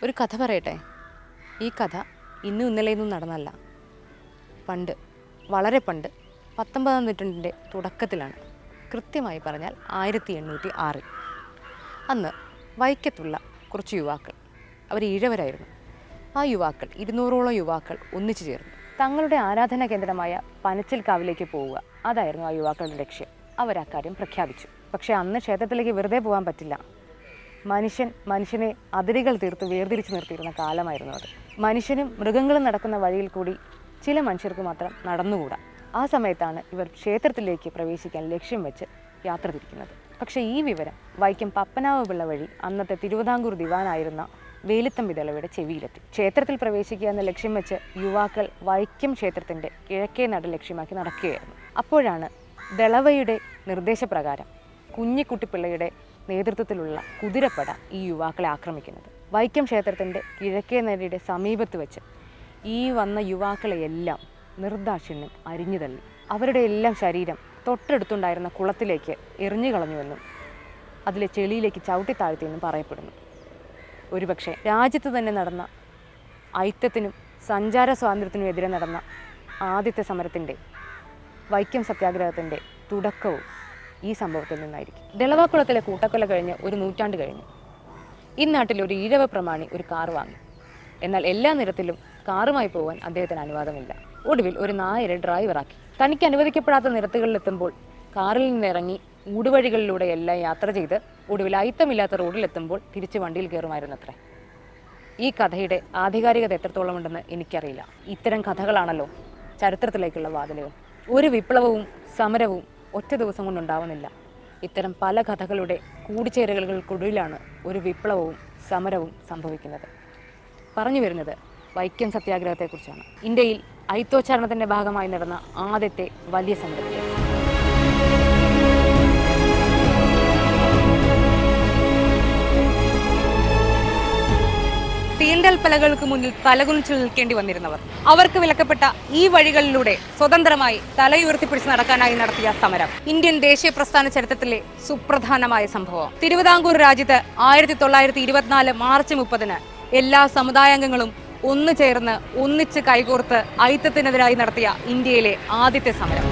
ഒരു കഥ പറയട്ടെ ഈ കഥ ഇന്നും ഇന്നലെയൊന്നും നടന്നല്ല പണ്ട് വളരെ പണ്ട് പത്തൊമ്പതാം നൂറ്റാണ്ടിൻ്റെ തുടക്കത്തിലാണ് കൃത്യമായി പറഞ്ഞാൽ ആയിരത്തി എണ്ണൂറ്റി ആറിൽ അന്ന് വൈക്കത്തുള്ള കുറച്ച് യുവാക്കൾ അവർ ഈഴവരായിരുന്നു ആ യുവാക്കൾ ഇരുന്നൂറോളം യുവാക്കൾ ഒന്നിച്ചു ചേർന്നു തങ്ങളുടെ ആരാധനാ കേന്ദ്രമായ പനച്ചിൽ കാവിലേക്ക് പോവുക അതായിരുന്നു ആ യുവാക്കളുടെ ലക്ഷ്യം അവർ അക്കാര്യം പ്രഖ്യാപിച്ചു പക്ഷേ അന്ന് ക്ഷേത്രത്തിലേക്ക് വെറുതെ പോകാൻ പറ്റില്ല മനുഷ്യൻ മനുഷ്യനെ അതിരുകൾ തീർത്ത് വേർതിരിച്ച് നിർത്തിയിരുന്ന കാലമായിരുന്നു അത് മനുഷ്യനും മൃഗങ്ങളും നടക്കുന്ന വഴിയിൽ കൂടി ചില മനുഷ്യർക്ക് മാത്രം നടന്നുകൂടാ ആ സമയത്താണ് ഇവർ ക്ഷേത്രത്തിലേക്ക് പ്രവേശിക്കാൻ ലക്ഷ്യം വെച്ച് യാത്ര തിരിക്കുന്നത് പക്ഷേ ഈ വിവരം വൈക്കം പപ്പനാവ് പിള്ള വഴി അന്നത്തെ തിരുവിതാംകൂർ ദിവാനായിരുന്ന വേലുത്തമ്പി ദളവയുടെ ചെവിയിലെത്തി ക്ഷേത്രത്തിൽ പ്രവേശിക്കുക എന്ന ലക്ഷ്യം വെച്ച് യുവാക്കൾ വൈക്കം ക്ഷേത്രത്തിൻ്റെ കിഴക്കേ നട ലക്ഷ്യമാക്കി നടക്കുകയായിരുന്നു അപ്പോഴാണ് ദളവയുടെ നിർദ്ദേശപ്രകാരം കുഞ്ഞിക്കുട്ടിപ്പിള്ളയുടെ നേതൃത്വത്തിലുള്ള കുതിരപ്പട ഈ യുവാക്കളെ ആക്രമിക്കുന്നത് വൈക്കം ക്ഷേത്രത്തിൻ്റെ കിഴക്കേ നടയുടെ സമീപത്ത് വെച്ച് ഈ വന്ന യുവാക്കളെയെല്ലാം നിർദാക്ഷിണ്യം അരിഞ്ഞു തള്ളി അവരുടെ എല്ലാം ശരീരം തൊട്ടടുത്തുണ്ടായിരുന്ന കുളത്തിലേക്ക് എറിഞ്ഞു കളഞ്ഞുവെന്നും അതിലെ ചെളിയിലേക്ക് ചവിട്ടി താഴ്ത്തിയെന്നും പറയപ്പെടുന്നു ഒരുപക്ഷെ രാജ്യത്ത് തന്നെ നടന്ന ഐക്യത്തിനും സഞ്ചാര സ്വാതന്ത്ര്യത്തിനും എതിരെ നടന്ന ആദ്യത്തെ സമരത്തിൻ്റെ വൈക്കം സത്യാഗ്രഹത്തിൻ്റെ തുടക്കവും ഈ സംഭവത്തിൽ നിന്നായിരിക്കും ദളവാക്കുളത്തിലെ കൂട്ടക്കൊല കഴിഞ്ഞ് ഒരു നൂറ്റാണ്ട് കഴിഞ്ഞു ഈ നാട്ടിൽ ഒരു ഈഴവ പ്രമാണി ഒരു കാർ വാങ്ങി എന്നാൽ എല്ലാ നിരത്തിലും കാറുമായി പോകാൻ അദ്ദേഹത്തിന് അനുവാദമില്ല ഒടുവിൽ ഒരു നായരെ ഡ്രൈവറാക്കി തനിക്ക് അനുവദിക്കപ്പെടാത്ത നിരത്തുകളിലെത്തുമ്പോൾ കാറിൽ നിന്നിറങ്ങി ഊടുവഴികളിലൂടെ എല്ലാം യാത്ര ചെയ്ത് ഒടുവിൽ അയിത്തമില്ലാത്ത റോഡിലെത്തുമ്പോൾ തിരിച്ച് വണ്ടിയിൽ കയറുമായിരുന്നത്രേ ഈ കഥയുടെ ആധികാരികത എത്രത്തോളം ഉണ്ടെന്ന് എനിക്കറിയില്ല ഇത്തരം കഥകളാണല്ലോ ചരിത്രത്തിലേക്കുള്ള വാതിലുകൾ ഒരു വിപ്ലവവും സമരവും ഒറ്റ ദിവസം കൊണ്ടുണ്ടാവുന്നില്ല ഇത്തരം പല കഥകളുടെ കൂടിച്ചേരലുകൾക്കൊടുവിലാണ് ഒരു വിപ്ലവവും സമരവും സംഭവിക്കുന്നത് പറഞ്ഞു വരുന്നത് വൈക്കം സത്യാഗ്രഹത്തെക്കുറിച്ചാണ് ഇന്ത്യയിൽ ഐത്തോച്ചാരണത്തിൻ്റെ ഭാഗമായി നടന്ന ആദ്യത്തെ വലിയ സമരത്തെ തീണ്ടൽ പലകൾക്ക് മുന്നിൽ തലകുനിച്ചു നിൽക്കേണ്ടി വന്നിരുന്നവർ അവർക്ക് വിലക്കപ്പെട്ട ഈ വഴികളിലൂടെ സ്വതന്ത്രമായി തലയുയർത്തിപ്പിടിച്ച് നടക്കാനായി നടത്തിയ സമരം ഇന്ത്യൻ ദേശീയ പ്രസ്ഥാന ചരിത്രത്തിലെ സുപ്രധാനമായ സംഭവം തിരുവിതാംകൂർ രാജ്യത്ത് ആയിരത്തി തൊള്ളായിരത്തി ഇരുപത്തിനാല് മാർച്ച് മുപ്പതിന് എല്ലാ സമുദായാംഗങ്ങളും ഒന്നു ചേർന്ന് ഒന്നിച്ച് കൈകോർത്ത് ഐത്തത്തിനെതിരായി നടത്തിയ ഇന്ത്യയിലെ ആദ്യത്തെ സമരം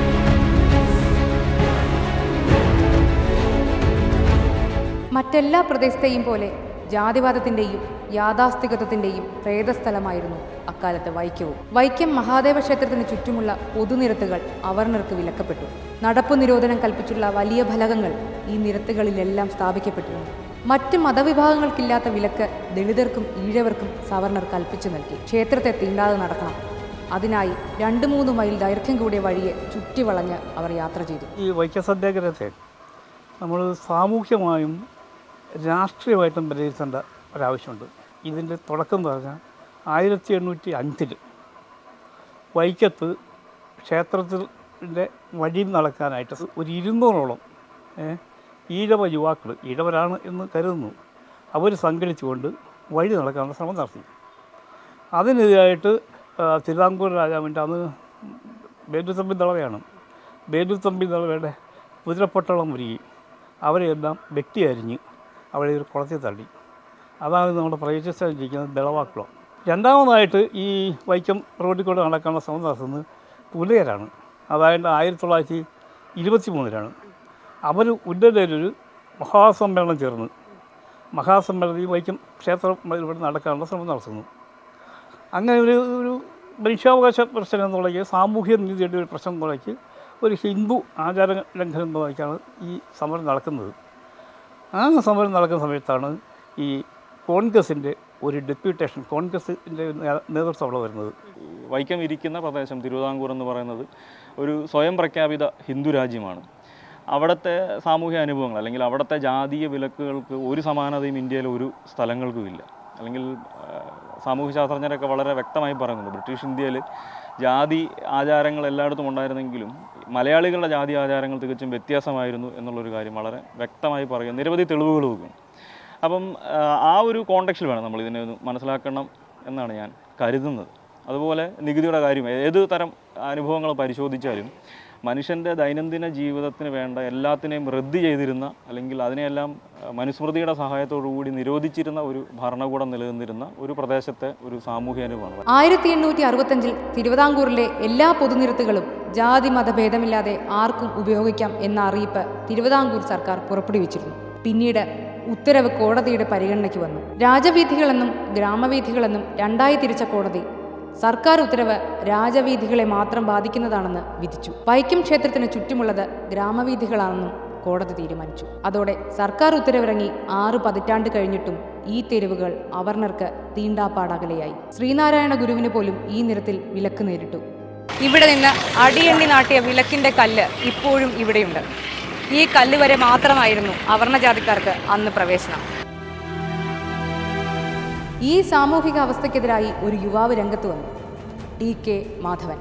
മറ്റെല്ലാ പ്രദേശത്തെയും പോലെ ജാതിവാദത്തിന്റെയും യാഥാസ്ഥികത്വത്തിന്റെയും പ്രേതസ്ഥലമായിരുന്നു അക്കാലത്തെ വൈക്കവും വൈക്കം മഹാദേവ ക്ഷേത്രത്തിന് ചുറ്റുമുള്ള പൊതുനിരത്തുകൾ അവർണർക്ക് വിലക്കപ്പെട്ടു നടപ്പു നിരോധനം കൽപ്പിച്ചുള്ള വലിയ ഫലകങ്ങൾ ഈ നിരത്തുകളിലെല്ലാം സ്ഥാപിക്കപ്പെട്ടിരുന്നു മറ്റ് മതവിഭാഗങ്ങൾക്കില്ലാത്ത വിലക്ക് ദളിതർക്കും ഈഴവർക്കും സവർണർ കൽപ്പിച്ചു നൽകി ക്ഷേത്രത്തെ തീണ്ടാതെ നടക്കണം അതിനായി രണ്ട് മൂന്ന് മൈൽ ദൈർഘ്യം കൂടിയ വഴിയെ ചുറ്റിവളഞ്ഞ് അവർ യാത്ര ചെയ്തു ഈ വൈക്കം സത്യാഗ്രഹത്തെ നമ്മൾ സാമൂഹ്യമായും രാഷ്ട്രീയമായിട്ടും വിലയിരുത്തേണ്ട ഒരാവശ്യമുണ്ട് ഇതിൻ്റെ തുടക്കം എന്ന് പറഞ്ഞാൽ ആയിരത്തി എണ്ണൂറ്റി അഞ്ചിൽ വൈക്കത്ത് ക്ഷേത്രത്തിൻ്റെ വഴി നടക്കാനായിട്ട് ഒരു ഇരുന്നൂറോളം ഏ, ഈഴവ യുവാക്കൾ ഈഴവരാണ് എന്ന് കരുതുന്നു അവർ സംഘടിച്ചുകൊണ്ട് വഴി നടക്കാനുള്ള ശ്രമം നടത്തി അതിനെതിരായിട്ട് ആ, തിരുവിതാംകൂർ രാജാവിൻ്റെ അന്ന് ബേദുത്തമ്പി ദളവയാണ് ബേദുത്തമ്പി ദളവയുടെ കുതിരപ്പട്ടളം ഒരുങ്ങി അവരെയെല്ലാം വ്യക്തി അരിഞ്ഞ് അവരെ ഒരു കുളത്തിൽ തള്ളി അതാണ് നമ്മുടെ പ്രദേശത്തിരിക്കുന്നത് ദളവാക്കുളം രണ്ടാമതായിട്ട് ഈ വൈക്കം റോഡിൽ കൂടെ നടക്കാനുള്ള ശ്രമം നടത്തുന്നത് പുലയരാണ് അതായത് ആയിരത്തി തൊള്ളായിരത്തി ഇരുപത്തി മൂന്നിലാണ് അവർ ഉന്നതരൊരു മഹാസമ്മേളനം ചേർന്ന് മഹാസമ്മേളനം ഈ വൈക്കം ക്ഷേത്രം ഇവിടെ നടക്കാനുള്ള ശ്രമം നടത്തുന്നു അങ്ങനെ ഒരു ഒരു മനുഷ്യാവകാശ പ്രശ്നം എന്നുള്ളതിൽ സാമൂഹ്യ നീതിയുടെ ഒരു പ്രശ്നം എന്നുള്ളതിൽ ഒരു ഹിന്ദു ആചാര ലംഘനം എന്നുള്ളതിലേക്കാണ് ഈ സമരം നടക്കുന്നത് ആ സമരം നടക്കുന്ന സമയത്താണ് ഈ കോൺഗ്രസിൻ്റെ ഒരു ഡെപ്യൂട്ടേഷൻ കോൺഗ്രസിൻ്റെ നേതൃത്വം അവിടെ വരുന്നത് വൈക്കം ഇരിക്കുന്ന പ്രദേശം തിരുവിതാംകൂർ എന്ന് പറയുന്നത് ഒരു സ്വയം പ്രഖ്യാപിത ഹിന്ദു രാജ്യമാണ് അവിടുത്തെ സാമൂഹ്യ അനുഭവങ്ങൾ അല്ലെങ്കിൽ അവിടുത്തെ ജാതീയ വിലക്കുകൾക്ക് ഒരു സമാനതയും ഇന്ത്യയിലെ ഒരു സ്ഥലങ്ങൾക്കും ഇല്ല അല്ലെങ്കിൽ ആ, സാമൂഹ്യശാസ്ത്രജ്ഞരൊക്കെ വളരെ വ്യക്തമായി പറയുന്നുണ്ട് ബ്രിട്ടീഷ് ഇന്ത്യയിൽ ജാതി ആചാരങ്ങൾ എല്ലായിടത്തും ഉണ്ടായിരുന്നെങ്കിലും മലയാളികളുടെ ജാതി ആചാരങ്ങൾ തികച്ചും വ്യത്യാസമായിരുന്നു എന്നുള്ളൊരു കാര്യം വളരെ വ്യക്തമായി പറയുക നിരവധി തെളിവുകൾ വെക്കും അപ്പം ആ, ആ ഒരു കോണ്ടക്സ്റ്റിൽ വേണം നമ്മൾ ഇതിനെ ഒന്ന് മനസ്സിലാക്കണം എന്നാണ് ഞാൻ കരുതുന്നത് അതുപോലെ നികുതിയുടെ കാര്യം ഏത് തരം അനുഭവങ്ങൾ പരിശോധിച്ചാലും മനുഷ്യൻ്റെ ദൈനംദിന ജീവിതത്തിന് വേണ്ട എല്ലാത്തിനെയും റദ്ദ് ചെയ്തിരുന്ന അല്ലെങ്കിൽ അതിനെയെല്ലാം ആ, മനുസ്മൃതിയുടെ സഹായത്തോടു കൂടി നിരോധിച്ചിരുന്ന ഒരു ഭരണകൂടം നിലനിന്നിരുന്ന ഒരു പ്രദേശത്തെ ഒരു സാമൂഹ്യ അനുഭവമാണ് ആയിരത്തി എണ്ണൂറ്റി അറുപത്തഞ്ചിൽ തിരുവിതാംകൂറിലെ എല്ലാ പൊതുനിരത്തുകളും ജാതി മതഭേദമില്ലാതെ ആർക്കും ഉപയോഗിക്കാം എന്ന അറിയിപ്പ് തിരുവിതാംകൂർ സർക്കാർ പുറപ്പെടുവിച്ചിരുന്നു പിന്നീട് ഉത്തരവ് കോടതിയുടെ പരിഗണനയ്ക്ക് വന്നു രാജവീഥികളെന്നും ഗ്രാമവീഥികളെന്നും രണ്ടായി തിരിച്ച കോടതി സർക്കാർ ഉത്തരവ് രാജവീഥികളെ മാത്രം ബാധിക്കുന്നതാണെന്ന് വിധിച്ചു വൈക്കം ക്ഷേത്രത്തിന് ചുറ്റുമുള്ളത് ഗ്രാമവീഥികളാണെന്നും കോടതി തീരുമാനിച്ചു അതോടെ സർക്കാർ ഉത്തരവിറങ്ങി ആറ് പതിറ്റാണ്ട് കഴിഞ്ഞിട്ടും ഈ തെരുവുകൾ അവർണർക്ക് തീണ്ടാപ്പാടകലെയായി ശ്രീനാരായണ ഗുരുവിന് പോലും ഈ നിരത്തിൽ വിലക്ക് നേരിട്ടു ഇവിടെ നിന്ന് അടിയണ്ണി നാട്ടിയ വിലക്കിന്റെ കല്ല് ഇപ്പോഴും ഇവിടെയുണ്ട് ഈ കല്ല് വരെ മാത്രമായിരുന്നു അവർണജാതിക്കാർക്ക് അന്ന് പ്രവേശനം ഈ സാമൂഹിക അവസ്ഥയ്ക്കെതിരായി ഒരു യുവാവ് രംഗത്ത് വന്നു ടി കെ മാധവൻ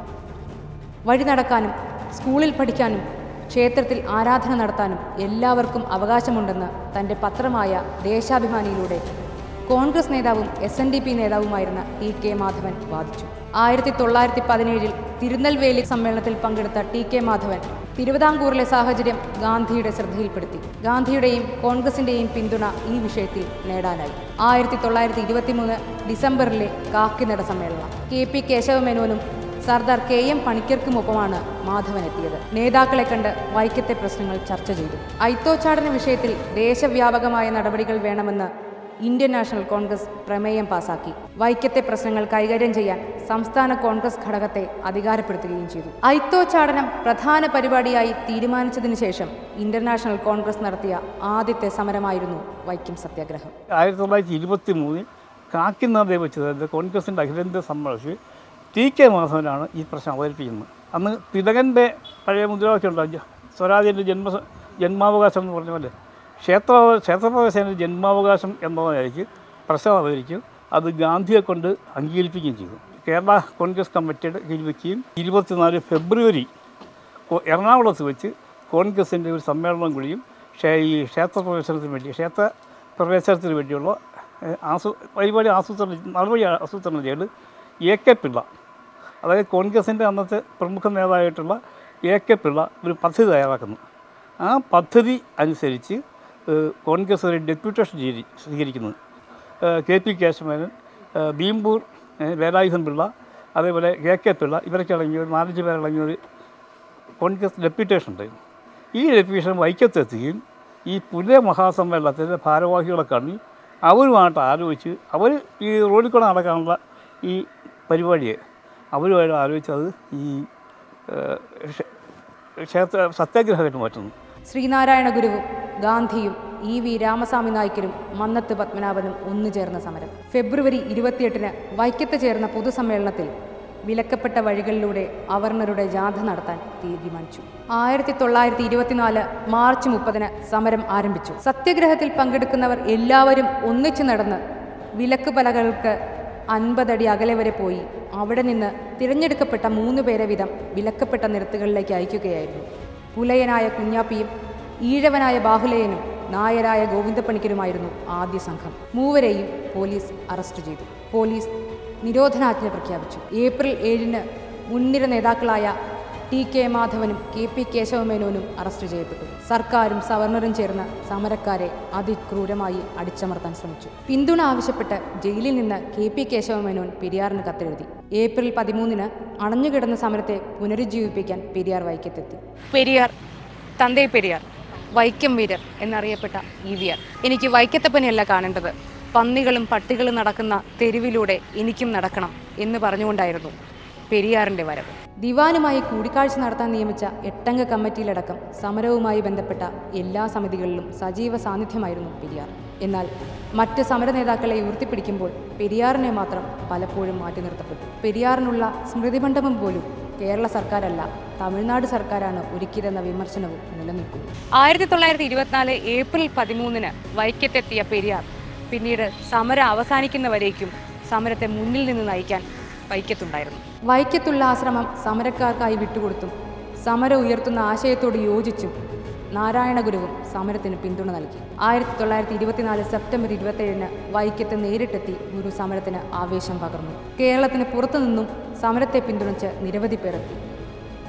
വഴി നടക്കാനും സ്കൂളിൽ പഠിക്കാനും ക്ഷേത്രത്തിൽ ആരാധന നടത്താനും എല്ലാവർക്കും അവകാശമുണ്ടെന്ന് തൻ്റെ പത്രമായ ദേശാഭിമാനിയിലൂടെ കോൺഗ്രസ് നേതാവും എസ് എൻ ഡി പി നേതാവുമായിരുന്ന ടി കെ മാധവൻ വാദിച്ചു ആയിരത്തി തൊള്ളായിരത്തി പതിനേഴിൽ തിരുനെൽവേലി സമ്മേളനത്തിൽ പങ്കെടുത്ത ടി കെ മാധവൻ തിരുവിതാംകൂറിലെ സാഹചര്യം ഗാന്ധിയുടെ ശ്രദ്ധയിൽപ്പെടുത്തി ഗാന്ധിയുടെയും കോൺഗ്രസിന്റെയും പിന്തുണ ഈ വിഷയത്തിൽ നേടാനായി ആയിരത്തി തൊള്ളായിരത്തി ഇരുപത്തിമൂന്ന് ഡിസംബറിലെ കാക്കിനട സമ്മേളനം കെ പി കേശവമേനോനും സർദാർ കെ എം പണിക്കർക്കുമൊപ്പമാണ് മാധവൻ എത്തിയത് നേതാക്കളെ കണ്ട് വൈക്കത്തെ പ്രശ്നങ്ങൾ ചർച്ച ചെയ്തു ഐത്തോച്ചാടന വിഷയത്തിൽ ദേശവ്യാപകമായ നടപടികൾ വേണമെന്ന് ഇന്ത്യൻ നാഷണൽ കോൺഗ്രസ് പ്രമേയം പാസാക്കി വൈക്കത്തെ പ്രശ്നങ്ങൾ കൈകാര്യം ചെയ്യാൻ സംസ്ഥാന കോൺഗ്രസ് ഘടകത്തെ അധികാരപ്പെടുത്തുകയും ചെയ്തു ഐത്തോച്ചാടനം പ്രധാന പരിപാടിയായി തീരുമാനിച്ചതിനു ശേഷം ഇന്റർനാഷണൽ കോൺഗ്രസ് നടത്തിയ ആദ്യത്തെ സമരമായിരുന്നു വൈക്കം സത്യാഗ്രഹം ആയിരത്തി തൊള്ളായിരത്തി ഇരുപത്തി മൂന്നിൽ കാക്കിനാഥെ വെച്ചത് കോൺഗ്രസിൻ്റെ അഖിലേന്ത്യാ സമ്മേളനത്തിൽ ടി കെ മാധവനാണ് ഈ പ്രശ്നം അവതരിപ്പിക്കുന്നത് അന്ന് തിലകൻ്റെ പഴയ മുദ്രാവാക്യമുണ്ട് സ്വരാജിൻ്റെ ജന്മ ജന്മാവകാശം എന്ന് പറഞ്ഞ പോലെ ക്ഷേത്ര ക്ഷേത്രപ്രവേശന ജന്മാവകാശം എന്നതായിരിക്കും പ്രശ്നം അവതരിക്കും അത് ഗാന്ധിയെ കൊണ്ട് അംഗീകരിപ്പിക്കുകയും ചെയ്തു കേരള കോൺഗ്രസ് കമ്മിറ്റിയുടെ കീഴിൽ വയ്ക്കുകയും ഇരുപത്തിനാല് ഫെബ്രുവരി കൊ- എറണാകുളത്ത് വെച്ച് കോൺഗ്രസിൻ്റെ ഒരു സമ്മേളനം കൂടിയും ക്ഷേ- ഈ ക്ഷേത്ര പ്രവേശനത്തിന് വേണ്ടി ക്ഷേത്ര പ്രവേശനത്തിന് വേണ്ടിയുള്ള ഏഹ്, ആസൂ പരിപാടി ആസൂത്രണം നടപടി ആസൂത്രണം ചെയ്ത് എ കെ പിള്ള അതായത് കോൺഗ്രസിൻ്റെ അന്നത്തെ പ്രമുഖ നേതാവായിട്ടുള്ള എ കെ പിള്ള ഒരു പദ്ധതി തയ്യാറാക്കുന്നു ആ പദ്ധതി അനുസരിച്ച് ഏഹ്, കോൺഗ്രസ് ഒരു ഡെപ്യൂട്ടേഷൻ ചെയ്തി സ്വീകരിക്കുന്നത് ഏഹ്, കെ പി കേശവമേനൻ ഏഹ്, ബീംപൂർ ഏഹ്, വേലായുധൻ പിള്ള അതേപോലെ കെ കെ പിള്ള ഇവരൊക്കെ അടങ്ങിയ ഒരു നാലഞ്ച് പേരടങ്ങിയ ഒരു കോൺഗ്രസ് ഡെപ്യൂട്ടേഷൻ ഉണ്ടായിരുന്നു ഈ ഡെപ്യൂട്ടേഷൻ വൈക്കത്തെത്തുകയും ഈ പുതിയ മഹാസമ്മേളനത്തിൻ്റെ ഭാരവാഹികളെ കാണി അവരുമായിട്ട് ആലോചിച്ച് അവർ ഈ റോഡിൽ കൂടെ നടക്കാനുള്ള ഈ പരിപാടിയെ അവരുമായിട്ട് ആലോചിച്ചത് ഈ ഏഹ്, ക്ഷേ- ക്ഷേത്ര സത്യാഗ്രഹമായിട്ട് മാറ്റുന്നു ശ്രീനാരായണ ഗുരുവും ഗാന്ധിയും ഇ വി രാമസ്വാമി നായ്ക്കരും മന്നത്ത് പത്മനാഭനും ഒന്നു ചേർന്ന സമരം ഫെബ്രുവരി ഇരുപത്തിയെട്ടിന് വൈക്കത്ത് ചേർന്ന പൊതുസമ്മേളനത്തിൽ വിലക്കപ്പെട്ട വഴികളിലൂടെ അവർണരുടെ ജാഥ നടത്താൻ തീരുമാനിച്ചു ആയിരത്തി തൊള്ളായിരത്തി ഇരുപത്തിനാല് മാർച്ച് മുപ്പതിന് സമരം ആരംഭിച്ചു സത്യഗ്രഹത്തിൽ പങ്കെടുക്കുന്നവർ എല്ലാവരും ഒന്നിച്ചു നടന്ന് വിലക്ക് പലകൾക്ക് അൻപതടി അകലെ വരെ പോയി അവിടെ നിന്ന് തിരഞ്ഞെടുക്കപ്പെട്ട മൂന്ന് പേരെ വീതം വിലക്കപ്പെട്ട നിരത്തുകളിലേക്ക് അയക്കുകയായിരുന്നു പുലയനായ കുഞ്ഞാപ്പിയും ഈഴവനായ ബാഹുലയനും നായരായ ഗോവിന്ദപ്പണിക്കരുമായിരുന്നു ആദ്യ സംഘം മൂവരെയും പോലീസ് അറസ്റ്റ് ചെയ്തു പോലീസ് നിരോധനാജ്ഞ പ്രഖ്യാപിച്ചു ഏപ്രിൽ ഏഴിന് മുൻനിര നേതാക്കളായ ടി കെ മാധവനും കെ പി കേശവമേനോനും അറസ്റ്റ് ചെയ്യപ്പെട്ടു സർക്കാരും സവർണറും ചേർന്ന് സമരക്കാരെ അതിക്രൂരമായി അടിച്ചമർത്താൻ ശ്രമിച്ചു പിന്തുണ ആവശ്യപ്പെട്ട് ജയിലിൽ നിന്ന് കെ പി കേശവമേനോൻ പെരിയാറിന് കത്തെഴുതി ഏപ്രിൽ പതിമൂന്നിന് അണഞ്ഞുകിടന്ന സമരത്തെ പുനരുജ്ജീവിപ്പിക്കാൻ പെരിയാർ വൈക്കത്തെത്തി പെരിയാർ തന്തേ പെരിയാർ വൈക്കം വീരർ എന്നറിയപ്പെട്ട ഇ വി ആർ എനിക്ക് വൈക്കത്തപ്പനെയല്ല കാണേണ്ടത് പന്നികളും പട്ടികളും നടക്കുന്ന തെരുവിലൂടെ എനിക്കും നടക്കണം എന്ന് പറഞ്ഞുകൊണ്ടായിരുന്നു പെരിയാറിന്റെ വരവ് ദിവാനുമായി കൂടിക്കാഴ്ച നടത്താൻ നിയമിച്ച എട്ടംഗ കമ്മിറ്റിയിലടക്കം സമരവുമായി ബന്ധപ്പെട്ട എല്ലാ സമിതികളിലും സജീവ സാന്നിധ്യമായിരുന്നു പെരിയാർ എന്നാൽ മറ്റ് സമര നേതാക്കളെ ഉയർത്തിപ്പിടിക്കുമ്പോൾ പെരിയാറിനെ മാത്രം പലപ്പോഴും മാറ്റി നിർത്തപ്പെട്ടു പെരിയാറിനുള്ള സ്മൃതിമണ്ഡപം പോലും കേരള സർക്കാരല്ല തമിഴ്നാട് സർക്കാരാണ് ഒരുക്കിയതെന്ന വിമർശനവും നിലനിൽക്കുന്നു ആയിരത്തി തൊള്ളായിരത്തി ഇരുപത്തിനാല് ഏപ്രിൽ പതിമൂന്നിന് വൈക്കത്തെത്തിയ പെരിയാർ പിന്നീട് സമരം അവസാനിക്കുന്നവരേക്കും സമരത്തെ മുന്നിൽ നിന്ന് നയിക്കാൻ വൈക്കത്തുണ്ടായിരുന്നു വൈക്കത്തുള്ള ആശ്രമം സമരക്കാർക്കായി വിട്ടുകൊടുത്തും സമരം ഉയർത്തുന്ന ആശയത്തോട് യോജിച്ചും നാരായണ ഗുരുവും സമരത്തിന് പിന്തുണ നൽകി ആയിരത്തി തൊള്ളായിരത്തി ഇരുപത്തിനാല് സെപ്റ്റംബർ ഇരുപത്തേഴിന് വൈക്കത്ത് നേരിട്ടെത്തി ഗുരു സമരത്തിന് ആവേശം പകർന്നു കേരളത്തിന് പുറത്തുനിന്നും സമരത്തെ പിന്തുണച്ച് നിരവധി പേർ എത്തി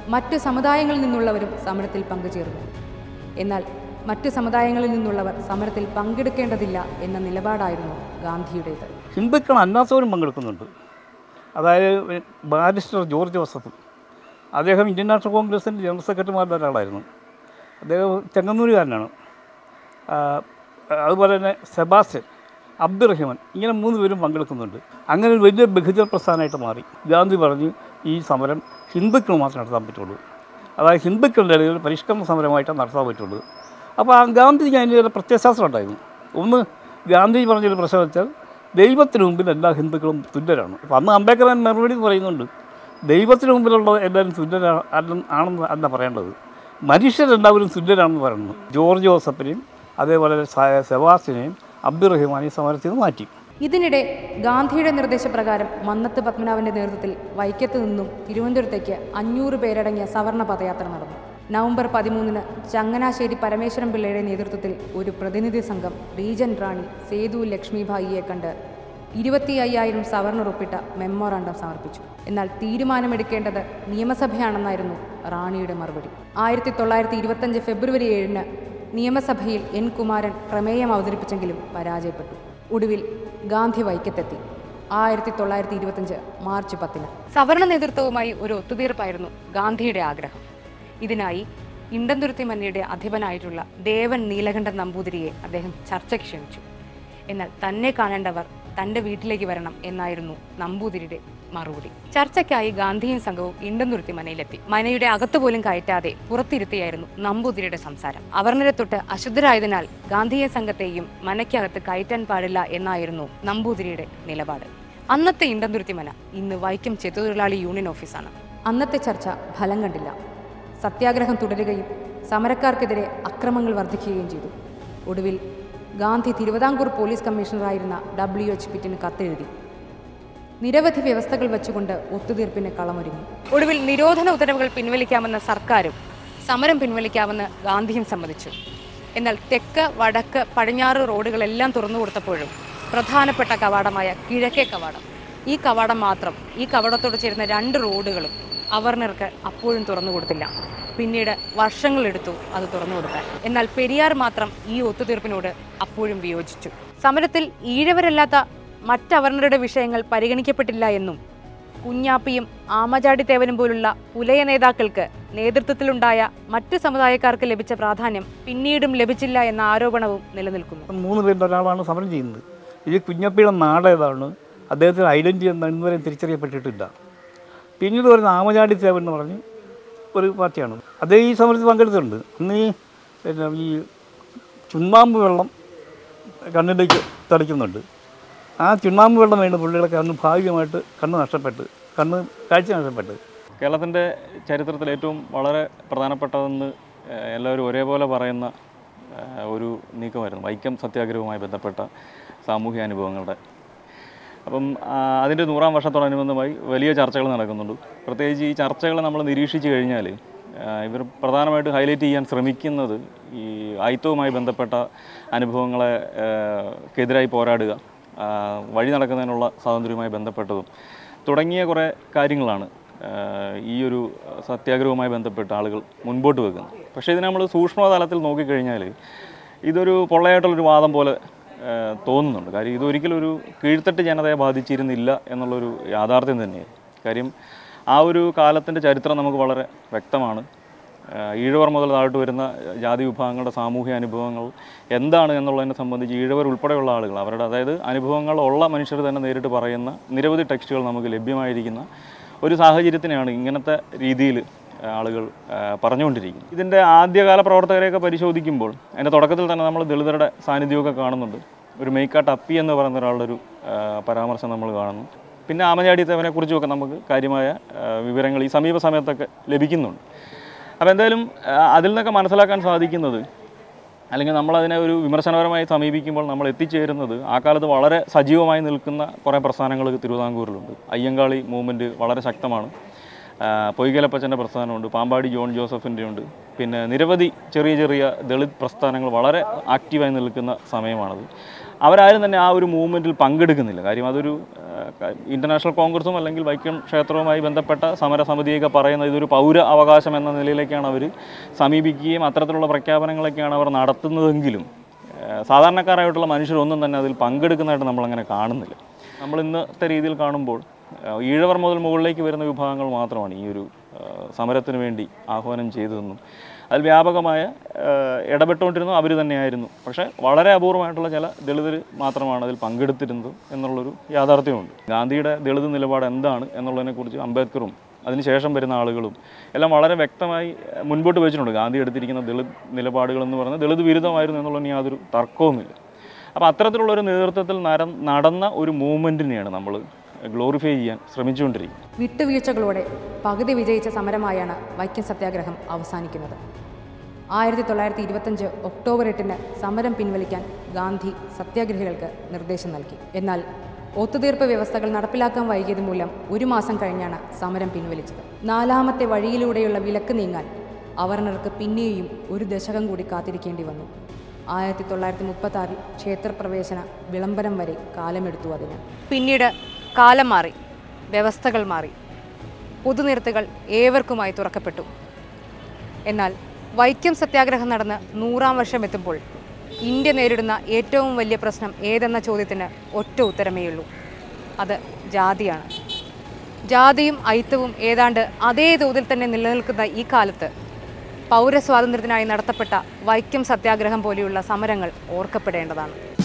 മറ്റു സമുദായങ്ങളിൽ നിന്നുള്ളവരും സമരത്തിൽ പങ്കുചേർന്നു എന്നാൽ മറ്റു സമുദായങ്ങളിൽ നിന്നുള്ളവർ സമരത്തിൽ പങ്കെടുക്കേണ്ടതില്ല എന്ന നിലപാടായിരുന്നു ഗാന്ധിയുടേത് ഹിന്ദുക്കൾ അല്ലാത്തവരും പങ്കെടുക്കുന്നുണ്ട് അതായത് ബാരിസ്റ്റർ ജോർജ് ജോസഫ് അദ്ദേഹം ഇന്ത്യൻ നാഷണൽ കോൺഗ്രസിൻ്റെ ജനറൽ സെക്രട്ടറിമാരുടെ ഒരാളായിരുന്നു അദ്ദേഹം ചെങ്ങന്നൂരുകാരനാണ് ആ, അതുപോലെ തന്നെ സെബാസ്റ്റ്യൻ അബ്ദുറഹിമാൻ ഇങ്ങനെ മൂന്ന് പേരും പങ്കെടുക്കുന്നുണ്ട് അങ്ങനെ ഒരു വലിയ ബഹുജന പ്രസ്ഥാനമായിട്ട് മാറി ഗാന്ധി പറഞ്ഞ് ഈ സമരം ഹിന്ദുക്കൾ മാത്രമേ നടത്താൻ പറ്റുള്ളൂ അതായത് ഹിന്ദുക്കളുടെ ഇടയിൽ പരിഷ്കരണ സമരമായിട്ട് നടത്താൻ പറ്റുള്ളൂ അപ്പോൾ ആ ഗാന്ധിജിക്ക് അതിൻ്റെ ഒരു പ്രത്യയശാസ്ത്രം ഉണ്ടായിരുന്നു ഒന്ന് ഗാന്ധിജി പറഞ്ഞൊരു പ്രശ്നം വെച്ചാൽ ദൈവത്തിന് മുമ്പിൽ എല്ലാ ഹിന്ദുക്കളും തുല്യരാണ് അപ്പോൾ അന്ന് അംബേദ്കർ മറുപടി പറയുന്നുണ്ട് ദൈവത്തിന് മുമ്പിലുള്ള എല്ലാവരും തുല്യരാണ് അല്ലെന്ന് ആണെന്ന് അല്ല പറയേണ്ടത് മനുഷ്യരെല്ലാവരും തുല്യരാണെന്ന് പറയുന്നു ജോർജ് ജോസഫിനെയും അതേപോലെ സ- സെബാസ്റ്റിനെയും അബ്ദുറഹിമാനെയും സമരത്തിൽ നിന്ന് മാറ്റി ഇതിനിടെ ഗാന്ധിയുടെ നിർദ്ദേശപ്രകാരം മന്നത്ത് പത്മനാഭന്റെ നേതൃത്വത്തിൽ വൈക്കത്ത് നിന്നും തിരുവനന്തപുരത്തേക്ക് അഞ്ഞൂറ് പേരടങ്ങിയ സവർണ പദയാത്ര നടന്നു നവംബർ പതിമൂന്നിന് ചങ്ങനാശ്ശേരി പരമേശ്വരൻ പിള്ളയുടെ നേതൃത്വത്തിൽ ഒരു പ്രതിനിധി സംഘം റീജന്റ് റാണി സേതു ലക്ഷ്മിഭായിയെ കണ്ട് ഇരുപത്തി അയ്യായിരം സവർണർ ഒപ്പിട്ട മെമ്മോറാണ്ടം സമർപ്പിച്ചു എന്നാൽ തീരുമാനമെടുക്കേണ്ടത് നിയമസഭയാണെന്നായിരുന്നു റാണിയുടെ മറുപടി ആയിരത്തി തൊള്ളായിരത്തി ഇരുപത്തഞ്ച് ഫെബ്രുവരി ഏഴിന് നിയമസഭയിൽ എൻ കുമാരൻ പ്രമേയം അവതരിപ്പിച്ചെങ്കിലും പരാജയപ്പെട്ടു ഒടുവിൽ ഗാന്ധി വൈക്കത്തെത്തി ആയിരത്തി തൊള്ളായിരത്തി ഇരുപത്തഞ്ച് മാർച്ച് പത്തിന് സവർണ നേതൃത്വവുമായി ഒരു ഒത്തുതീർപ്പായിരുന്നു ഗാന്ധിയുടെ ആഗ്രഹം ഇതിനായി ഇണ്ടന്തുരുത്തി മന്നയുടെ അധിപനായിട്ടുള്ള ദേവൻ നീലകണ്ഠൻ നമ്പൂതിരിയെ അദ്ദേഹം ചർച്ചയ്ക്ക് ക്ഷണിച്ചു എന്നാൽ തന്നെ കാണേണ്ടവർ തന്റെ വീട്ടിലേക്ക് വരണം എന്നായിരുന്നു നമ്പൂതിരിയുടെ മറുപടി ചർച്ചയ്ക്കായി ഗാന്ധിയും സംഘവും ഇണ്ടന്തുരുത്തി മനയിലെത്തി മനയുടെ അകത്തുപോലും കയറ്റാതെ പുറത്തിരുത്തിയായിരുന്നു നമ്പൂതിരിയുടെ സംസാരം അവർണരെ തൊട്ട് അശുദ്ധരായതിനാൽ ഗാന്ധിയ സംഘത്തെയും മനയ്ക്കകത്ത് കയറ്റാൻ പാടില്ല എന്നായിരുന്നു നമ്പൂതിരിയുടെ നിലപാട് അന്നത്തെ ഇണ്ടന്തുരുത്തി മന ഇന്ന് വൈക്കം ചെത്തുതൊഴിലാളി യൂണിയൻ ഓഫീസാണ് അന്നത്തെ ചർച്ച ഫലം കണ്ടില്ല സത്യാഗ്രഹം തുടരുകയും സമരക്കാർക്കെതിരെ അക്രമങ്ങൾ വർദ്ധിക്കുകയും ചെയ്തു ഒടുവിൽ ഗാന്ധി തിരുവിതാംകൂർ പോലീസ് കമ്മീഷണറായിരുന്ന ഡബ്ല്യു എച്ച് പിറ്റിന് കത്തെഴുതി നിരവധി വ്യവസ്ഥകൾ വെച്ചുകൊണ്ട് ഒത്തുതീർപ്പിന് കളമൊരുങ്ങി ഒടുവിൽ നിരോധന ഉത്തരവുകൾ പിൻവലിക്കാമെന്ന സർക്കാരും സമരം പിൻവലിക്കാമെന്ന് ഗാന്ധിയും സമ്മതിച്ചു എന്നാൽ തെക്ക് വടക്ക് പടിഞ്ഞാറ് റോഡുകളെല്ലാം തുറന്നു കൊടുത്തപ്പോഴും പ്രധാനപ്പെട്ട കവാടമായ കിഴക്കേ കവാടം ഈ കവാടം മാത്രം ഈ കവാടത്തോട് ചേരുന്ന രണ്ട് റോഡുകളും അവർണർക്ക് അപ്പോഴും തുറന്നു കൊടുത്തില്ല പിന്നീട് വർഷങ്ങളെടുത്തു അത് തുറന്നു കൊടുക്കാൻ എന്നാൽ പെരിയാർ മാത്രം ഈ ഒത്തുതീർപ്പിനോട് അപ്പോഴും വിയോജിച്ചു സമരത്തിൽ ഈഴവരല്ലാത്ത മറ്റവർണരുടെ വിഷയങ്ങൾ പരിഗണിക്കപ്പെട്ടില്ല എന്നും കുഞ്ഞാപ്പിയും ആമചാടിത്തേവനും പോലുള്ള പുലയ നേതാക്കൾക്ക് നേതൃത്വത്തിലുണ്ടായ മറ്റ് സമുദായക്കാർക്ക് ലഭിച്ച പ്രാധാന്യം പിന്നീടും ലഭിച്ചില്ല എന്ന ആരോപണവും നിലനിൽക്കുന്നു അപ്പം മൂന്ന് പേരിൽ ഒരാളാണ് സമരം ചെയ്യുന്നത് ഈ കുഞ്ഞപ്പിയുടെ നാട് ഏതാണ് അദ്ദേഹത്തിൻ്റെ ഐഡൻറ്റിറ്റി എന്താ ഇന്നുവരെ തിരിച്ചറിയപ്പെട്ടിട്ടില്ല പിന്നീട് വരുന്ന ആമചാടി സേവൻ എന്ന് പറഞ്ഞ് ഒരു പാർട്ടിയാണ് അദ്ദേഹം ഈ സമരത്തിൽ പങ്കെടുത്തിട്ടുണ്ട് ഇന്ന് ഈ പിന്നെ ഈ ചുണ്ണാമ്പ് വെള്ളം കണ്ണിലേക്ക് തളിക്കുന്നുണ്ട് ആ ചുണ്ണാമ്പ് വെള്ളം വേണ്ട പുള്ളികളെ കണ്ണ് ഭാഗികമായിട്ട് കണ്ണ് നഷ്ടപ്പെട്ട് കണ്ണ് കാഴ്ച നഷ്ടപ്പെട്ട് കേരളത്തിൻ്റെ ചരിത്രത്തിൽ ഏറ്റവും വളരെ പ്രധാനപ്പെട്ടതെന്ന് ഏഹ്, എല്ലാവരും ഒരേപോലെ പറയുന്ന ഏഹ്, ഒരു നീക്കമായിരുന്നു വൈക്കം സത്യാഗ്രഹവുമായി ബന്ധപ്പെട്ട സാമൂഹ്യ അനുഭവങ്ങളുടെ അപ്പം ആ, അതിൻ്റെ നൂറാം വർഷത്തോടനുബന്ധമായി വലിയ ചർച്ചകൾ നടക്കുന്നുണ്ട് പ്രത്യേകിച്ച് ഈ ചർച്ചകൾ നമ്മൾ നിരീക്ഷിച്ചു കഴിഞ്ഞാൽ ആ, ഇവർ പ്രധാനമായിട്ട് ഹൈലൈറ്റ് ചെയ്യാൻ ശ്രമിക്കുന്നത് ഈ ആയിത്തവുമായി ബന്ധപ്പെട്ട അനുഭവങ്ങളെ ആ, ക്കെതിരായി പോരാടുക ആ, വഴി നടക്കുന്നതിനുള്ള സ്വാതന്ത്ര്യവുമായി ബന്ധപ്പെട്ടതും തുടങ്ങിയ കുറേ കാര്യങ്ങളാണ് ആ, ഈ ഒരു സത്യാഗ്രഹവുമായി ബന്ധപ്പെട്ട് ആളുകൾ മുൻപോട്ട് വെക്കുന്നത് പക്ഷേ ഇതിനെ നമ്മൾ സൂക്ഷ്മതലത്തിൽ നോക്കിക്കഴിഞ്ഞാൽ ഇതൊരു പൊള്ളയായിട്ടുള്ളൊരു വാദം പോലെ ഏഹ് തോന്നുന്നുണ്ട് കാര്യം ഇതൊരിക്കലും ഒരു കീഴ്ത്തട്ട് ജനതയെ ബാധിച്ചിരുന്നില്ല എന്നുള്ളൊരു യാഥാർത്ഥ്യം തന്നെയാണ് കാര്യം ആ ഒരു കാലത്തിൻ്റെ ചരിത്രം നമുക്ക് വളരെ വ്യക്തമാണ് ഏഹ് ഈഴവർ മുതൽ താഴോട്ട് വരുന്ന ജാതി വിഭാഗങ്ങളുടെ സാമൂഹ്യ അനുഭവങ്ങൾ എന്താണ് എന്നുള്ളതിനെ സംബന്ധിച്ച് ഈഴവർ ഉൾപ്പെടെയുള്ള ആളുകൾ അവരുടെ അതായത് അനുഭവങ്ങൾ ഉള്ള മനുഷ്യർ തന്നെ നേരിട്ട് പറയുന്ന നിരവധി ടെക്സ്റ്റുകൾ നമുക്ക് ലഭ്യമായിരിക്കുന്ന ഒരു സാഹചര്യത്തിനെയാണ് ഇങ്ങനത്തെ രീതിയിൽ ആളുകൾ ആ, പറഞ്ഞുകൊണ്ടിരിക്കുന്നത് ഇതിൻ്റെ ആദ്യകാല പ്രവർത്തകരെയൊക്കെ പരിശോധിക്കുമ്പോൾ അതിൻ്റെ തുടക്കത്തിൽ തന്നെ നമ്മൾ ദളിതരുടെ സാന്നിധ്യമൊക്കെ കാണുന്നുണ്ട് ഒരു മെയ്ക്കാട്ട് അപ്പി എന്ന് പറയുന്ന ഒരാളുടെ ഒരു ആ, പരാമർശം നമ്മൾ കാണുന്നു പിന്നെ ആമചാടിത്തവനെ കുറിച്ചുമൊക്കെ നമുക്ക് കാര്യമായ ആ, വിവരങ്ങൾ ഈ സമീപ സമയത്തൊക്കെ ലഭിക്കുന്നുണ്ട് അപ്പോൾ എന്തായാലും ആ, അതിൽ നിന്നൊക്കെ മനസ്സിലാക്കാൻ സാധിക്കുന്നത് അല്ലെങ്കിൽ നമ്മളതിനെ ഒരു വിമർശനപരമായി സമീപിക്കുമ്പോൾ നമ്മൾ എത്തിച്ചേരുന്നത് ആ കാലത്ത് വളരെ സജീവമായി നിൽക്കുന്ന കുറേ പ്രസ്ഥാനങ്ങൾ തിരുവിതാംകൂറിലുണ്ട് അയ്യങ്കാളി മൂവ്മെൻറ്റ് വളരെ ശക്തമാണ് ആ, പൊയ്കലപ്പച്ചൻ്റെ പ്രസ്ഥാനമുണ്ട് പാമ്പാടി ജോൺ ജോസഫിൻ്റെ ഉണ്ട് പിന്നെ നിരവധി ചെറിയ ചെറിയ ദളിത് പ്രസ്ഥാനങ്ങൾ വളരെ ആക്റ്റീവായി നിൽക്കുന്ന സമയമാണത് അവരാരും തന്നെ ആ ഒരു മൂവ്മെൻറ്റിൽ പങ്കെടുക്കുന്നില്ല കാര്യം അതൊരു ആ, ഇൻ്റർനാഷണൽ കോൺഗ്രസും അല്ലെങ്കിൽ വൈക്കം ക്ഷേത്രവുമായി ബന്ധപ്പെട്ട സമരസമിതിയൊക്കെ പറയുന്നത് ഇതൊരു പൗര അവകാശം എന്ന നിലയിലേക്കാണ് അവർ സമീപിക്കുകയും അത്തരത്തിലുള്ള പ്രഖ്യാപനങ്ങളൊക്കെയാണ് അവർ നടത്തുന്നതെങ്കിലും ഏഹ് സാധാരണക്കാരായിട്ടുള്ള മനുഷ്യരൊന്നും തന്നെ അതിൽ പങ്കെടുക്കുന്നതായിട്ട് നമ്മളങ്ങനെ കാണുന്നില്ല നമ്മൾ ഇന്നത്തെ രീതിയിൽ കാണുമ്പോൾ ഏഹ് ഈഴവർ മുതൽ മുകളിലേക്ക് വരുന്ന വിഭാഗങ്ങൾ മാത്രമാണ് ഈ ഒരു ഏഹ് സമരത്തിന് വേണ്ടി ആഹ്വാനം ചെയ്തതെന്നും അതിൽ വ്യാപകമായ ഏഹ് ഇടപെട്ടുകൊണ്ടിരുന്നു അവർ തന്നെയായിരുന്നു പക്ഷേ വളരെ അപൂർവമായിട്ടുള്ള ചില ദളിതർ മാത്രമാണ് അതിൽ പങ്കെടുത്തിരുന്നത് എന്നുള്ളൊരു യാഥാർത്ഥ്യമുണ്ട് ഗാന്ധിയുടെ ദളിത് നിലപാട് എന്താണ് എന്നുള്ളതിനെക്കുറിച്ച് അംബേദ്കറും അതിനുശേഷം വരുന്ന ആളുകളും എല്ലാം വളരെ വ്യക്തമായി ഏഹ് മുൻപോട്ട് വെച്ചിട്ടുണ്ട് ഗാന്ധി എടുത്തിരിക്കുന്ന ദളിത് നിലപാടുകൾ എന്ന് പറയുന്നത് ദളിത് വിരുദ്ധമായിരുന്നു എന്നുള്ളതിന് യാതൊരു തർക്കവുമില്ല അപ്പോൾ അത്തരത്തിലുള്ള ഒരു നേതൃത്വത്തിൽ നര നടന്ന ഒരു മൂവ്മെൻറ്റിനെയാണ് നമ്മൾ ഗ്ലോറിഫൈ ചെയ്യാൻ ശ്രമിച്ചുകൊണ്ടിരിക്കുന്നത് വിട്ടുവീഴ്ചകളോടെ പകുതി വിജയിച്ച സമരമായാണ് വൈക്കം സത്യാഗ്രഹം അവസാനിക്കുന്നത് ആയിരത്തി തൊള്ളായിരത്തി ഇരുപത്തഞ്ച് ഒക്ടോബർ എട്ടിന് സമരം പിൻവലിക്കാൻ ഗാന്ധി സത്യാഗ്രഹികൾക്ക് നിർദ്ദേശം നൽകി എന്നാൽ ഒത്തുതീർപ്പ് വ്യവസ്ഥകൾ നടപ്പിലാക്കാൻ വൈകിയത് മൂലം ഒരു മാസം കഴിഞ്ഞാണ് സമരം പിൻവലിച്ചത് നാലാമത്തെ വഴിയിലൂടെയുള്ള വിലക്ക് നീങ്ങാൻ അവർണർക്ക് പിന്നെയും ഒരു ദശകം കൂടി കാത്തിരിക്കേണ്ടി വന്നു ആയിരത്തി തൊള്ളായിരത്തി മുപ്പത്തി ആറിൽ ക്ഷേത്രപ്രവേശന വിളംബരം വരെ കാലമെടുത്തു അതിന് പിന്നീട് കാലം മാറി വ്യവസ്ഥകൾ മാറി പൊതുനിരത്തുകൾ ഏവർക്കുമായി തുറക്കപ്പെട്ടു എന്നാൽ വൈക്കം സത്യാഗ്രഹം നടന്ന് നൂറാം വർഷം എത്തുമ്പോൾ ഇന്ത്യ നേരിടുന്ന ഏറ്റവും വലിയ പ്രശ്നം ഏതെന്ന ചോദ്യത്തിന് ഒറ്റ ഉത്തരമേയുള്ളൂ അത് ജാതിയാണ് ജാതിയും ഐത്തവും ഏതാണ്ട് അതേ തോതിൽ തന്നെ നിലനിൽക്കുന്ന ഈ കാലത്ത് പൗരസ്വാതന്ത്ര്യത്തിനായി നടത്തപ്പെട്ട വൈക്കം സത്യാഗ്രഹം പോലെയുള്ള സമരങ്ങൾ ഓർക്കപ്പെടേണ്ടതാണ്